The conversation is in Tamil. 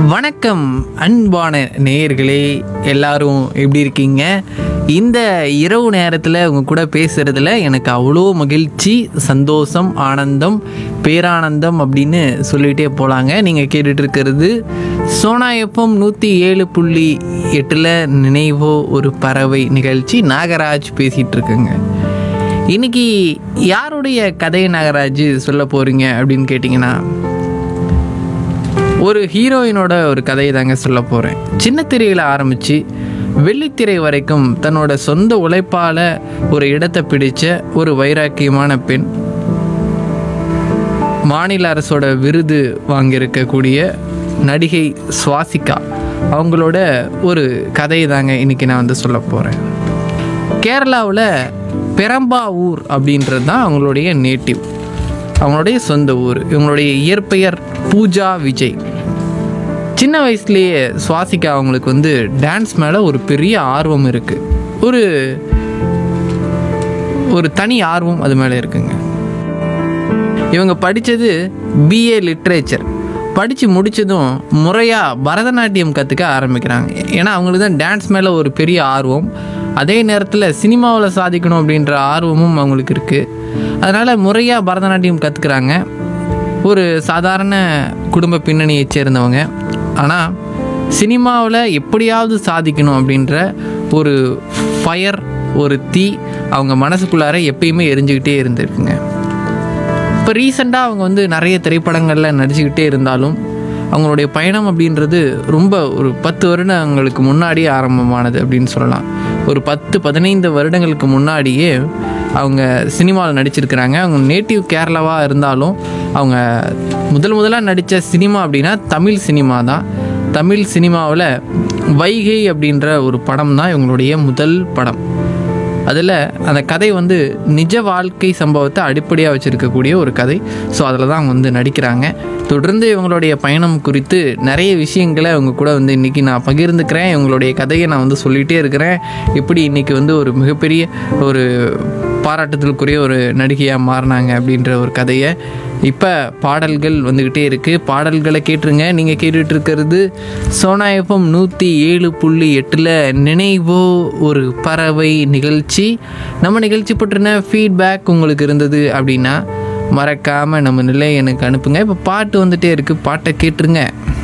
வணக்கம் அன்பான நேயர்களே எல்லாரும் எப்படி இருக்கீங்க இந்த இரவு நேரத்தில் உங்க கூட பேசுறதுல எனக்கு அவ்வளோ மகிழ்ச்சி சந்தோஷம் ஆனந்தம் பேரானந்தம் அப்படின்னு சொல்லிகிட்டே போகலாங்க நீங்கள் கேட்டுட்டு இருக்கிறது சோனா எஃப்எம் நூற்றி ஏழு புள்ளி எட்டில் நினைவோ ஒரு பறவை நிகழ்ச்சி நாகராஜ் பேசிகிட்டு இருக்குங்க இன்னைக்கு யாருடைய கதை நாகராஜ் சொல்ல போகிறீங்க அப்படின்னு கேட்டிங்கன்னா ஒரு ஹீரோயினோட ஒரு கதையை தாங்க சொல்ல போகிறேன் சின்ன திரையில் ஆரம்பித்து வெள்ளித்திரை வரைக்கும் தன்னோட சொந்த உழைப்பால் ஒரு இடத்தை பிடிச்ச ஒரு வைராக்கியமான பெண் மாநில அரசோட விருது வாங்கியிருக்கக்கூடிய நடிகை சுவாசிகா அவங்களோட ஒரு கதையை தாங்க இன்றைக்கி நான் வந்து சொல்ல போகிறேன் கேரளாவில் பெரம்பாவூர் அப்படின்றது தான் அவங்களுடைய நேட்டிவ் அவங்களுடைய சொந்த ஊர் இவங்களுடைய இயற்பெயர் பூஜா விஜய் சின்ன வயசுலேயே சுவாசிகா அவங்களுக்கு வந்து டான்ஸ் மேலே ஒரு பெரிய ஆர்வம் இருக்குது ஒரு ஒரு தனி ஆர்வம் அது மேலே இருக்குங்க இவங்க படித்தது பிஏ லிட்ரேச்சர் படித்து முடித்ததும் முறையாக பரதநாட்டியம் கற்றுக்க ஆரம்பிக்கிறாங்க ஏன்னா அவங்களுக்கு தான் டான்ஸ் மேலே ஒரு பெரிய ஆர்வம் அதே நேரத்தில் சினிமாவில் சாதிக்கணும் அப்படின்ற ஆர்வமும் அவங்களுக்கு இருக்குது அதனால் முறையாக பரதநாட்டியம் கற்றுக்குறாங்க ஒரு சாதாரண குடும்ப பின்னணியைச் சேர்ந்தவங்க ஆனால் சினிமாவில் எப்படியாவது சாதிக்கணும் அப்படின்ற ஒரு ஃபயர் ஒரு தீ அவங்க மனசுக்குள்ளார எப்பயுமே எரிஞ்சுக்கிட்டே இருந்திருக்குங்க இப்போ ரீசெண்டாக அவங்க வந்து நிறைய திரைப்படங்களில் நடிச்சுக்கிட்டே இருந்தாலும் அவங்களுடைய பயணம் அப்படின்றது ரொம்ப ஒரு பத்து வருடங்களுக்கு முன்னாடியே ஆரம்பமானது அப்படின்னு சொல்லலாம் ஒரு பத்து பதினைந்து வருடங்களுக்கு முன்னாடியே அவங்க சினிமாவில் நடிச்சிருக்கிறாங்க அவங்க நேட்டிவ் கேரளாவாக இருந்தாலும் அவங்க முதல் முதலாக நடித்த சினிமா அப்படின்னா தமிழ் சினிமா தான் தமிழ் சினிமாவில் வைகை அப்படின்ற ஒரு படம் தான் இவங்களுடைய முதல் படம் அதில் அந்த கதை வந்து நிஜ வாழ்க்கை சம்பவத்தை அடிப்படையாக வச்சுருக்கக்கூடிய ஒரு கதை ஸோ அதில் தான் அவங்க வந்து நடிக்கிறாங்க தொடர்ந்து இவங்களுடைய பயணம் குறித்து நிறைய விஷயங்களை அவங்க கூட வந்து இன்றைக்கி நான் பகிர்ந்துக்கிறேன் இவங்களுடைய கதையை நான் வந்து சொல்லிகிட்டே இருக்கிறேன் எப்படி இன்றைக்கி வந்து ஒரு மிகப்பெரிய ஒரு பாராட்டுதலுக்குரிய ஒரு நடிகையாக மாறினாங்க அப்படின்ற ஒரு கதையை இப்போ பாடல்கள் வந்துக்கிட்டே இருக்குது பாடல்களை கேட்டுருங்க நீங்கள் கேட்டுட்டு இருக்கிறது சோனா எஃப்எம் நூற்றி ஏழு புள்ளி எட்டில் நினைவோ ஒரு பறவை நிகழ்ச்சி நம்ம நிகழ்ச்சி பற்றின ஃபீட்பேக் உங்களுக்கு இருந்தது அப்படின்னா மறக்காமல் நம்ம நிலை எனக்கு அனுப்புங்க இப்போ பாட்டு வந்துட்டே இருக்குது பாட்டை கேட்டுருங்க